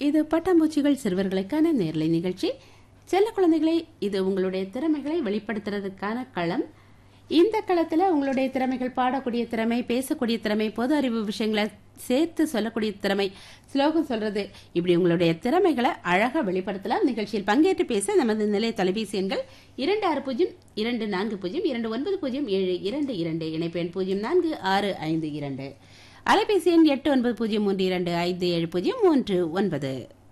இது பட்டாம்பூச்சிகள் சிறுவர்களுக்கான நேர்லை நிகழ்ச்சி செல்ல குழந்தைகளே இது உங்களுடைய திறமைகளை வெளிப்படுத்துறதுக்கான களம் இந்த களத்துல உங்களுடைய திறமைகள் பாடக்கூடிய திறமை பேசக்கூடிய திறமை பொது அறிவு விஷயங்களை சேர்த்து சொல்லக்கூடிய திறமை ஸ்லோகம் சொல்றது இப்படி உங்களுடைய திறமைகளை அழகா வெளிப்படுத்தலாம் நிகழ்ச்சியில் பங்கேற்று பேச நமது நிலைய தொலைபேசி எண்கள் இரண்டு ஆறு பூஜ்ஜியம் இரண்டு நான்கு பூஜ்ஜியம் இரண்டு ஒன்பது பூஜ்ஜியம் ஏழு இரண்டு இரண்டு இணைப்பு எண் பூஜ்ஜியம் நான்கு ஆறு ஐந்து இரண்டு அலைபேசி எண் எட்டு ஒன்பது பூஜ்ஜியம் மூன்று இரண்டு ஐந்து ஏழு பூஜ்ஜியம் மூன்று ஒன்பது